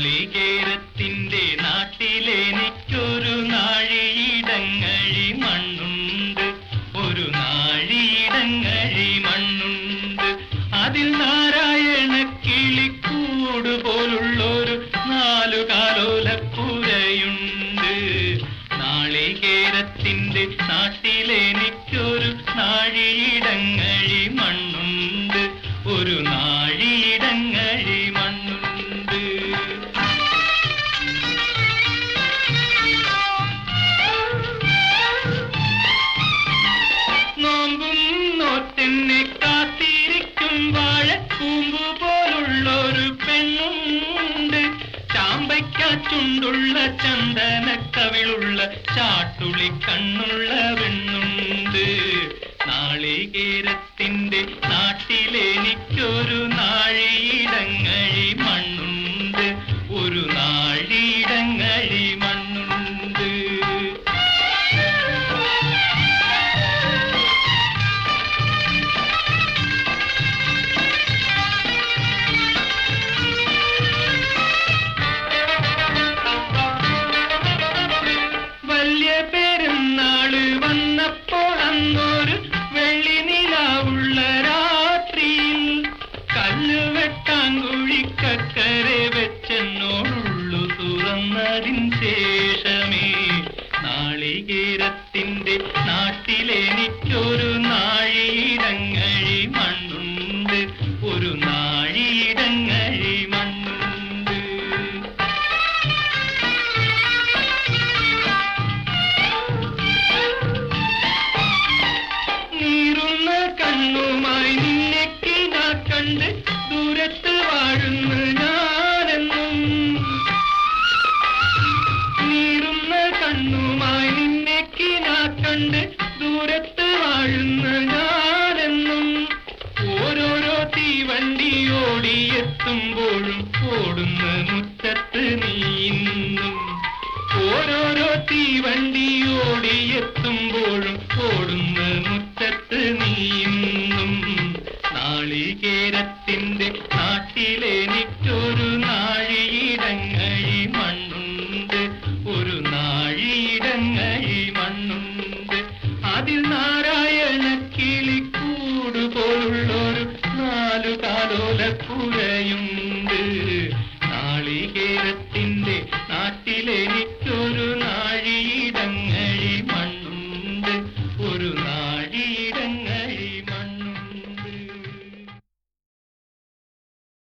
നാളികേരത്തിന്റെ നാട്ടിലെനിക്കൊരു നാഴിയിടങ്ങഴി മണ്ണുണ്ട് ഒരു നാഴിയിടങ്ങഴി മണ്ണുണ്ട് അതിൽ നാരായണ കിളിക്കൂട് പോലുള്ളൊരു നാലു കാലോലപ്പുരയുണ്ട് നാളികേരത്തിന്റെ നാട്ടിലെനിക്കൊരു നാഴിയിടങ്ങഴി മണ്ണുണ്ട് ഒരു നാഴിയിടങ്ങഴി മണ്ണുണ്ട് നോമ്പും നോറ്റെന്നെ കാത്തിരിക്കും വാഴക്കൂമ്പ് പോലുള്ളൊരു പെണ്ണുണ്ട് ചാമ്പയ്ക്കാറ്റുണ്ടുള്ള ചന്ദനക്കവിളുള്ള ചാട്ടുളി കണ്ണുള്ള പെണ്ണുണ്ട് നാളികേരത്തിന്റെ നാട്ടിലെനിക്കൊരു നാഴിയിടങ്ങഴി മണ്ണുണ്ട് ഒരു നാഴിയിടങ്ങഴി മണ്ണുണ്ട് വലിയ പെരുന്നാള് വന്നപ്പോൾ അന്നൊരു വെള്ളി നിലാവുള്ള രാത്രിയിൽ കല്ല് വെട്ടാൻ കുഴിക്കക്കരെ വെച്ചെന്നോടുള്ളു തുറന്നതിൻ ശേഷമേ നാളികേരത്തിന്റെ നാട്ടിലെനിക്കൊരു നാഴിയിടങ്ങഴി മണ്ണുണ്ട് ഒരു നാഴിയിടങ്ങഴി മണ്ണുണ്ട് നീറുന്ന കണ്ണുമായി നിന്നെ കിനാ കണ്ട് ദൂരത്ത് വാഴുന്ന ഞാനെന്നും നീറുന്ന കണ്ണുമായി നിന്നെ കിനാ കണ്ട് ദൂരത്ത് വാഴുന്ന ഞാനെന്നും ഓരോരോ തീവണ്ടി ഓടിയെത്തുമ്പോഴും ഓടുന്ന മുറ്റത്ത് നീന്നും ഓരോരോ തീവണ്ടി ഓടിയെത്തുമ്പോഴും ഓടുന്ന മുറ്റത്ത് നീന്നും നാളികേരത്തിന്റെ നാട്ടിലെനിക്കൊരു നാഴിയിടങ്ങഴി മണ്ണുണ്ട് ഒരു നാഴിയിടങ്ങഴി മണ്ണുണ്ട് അതിൽ നാ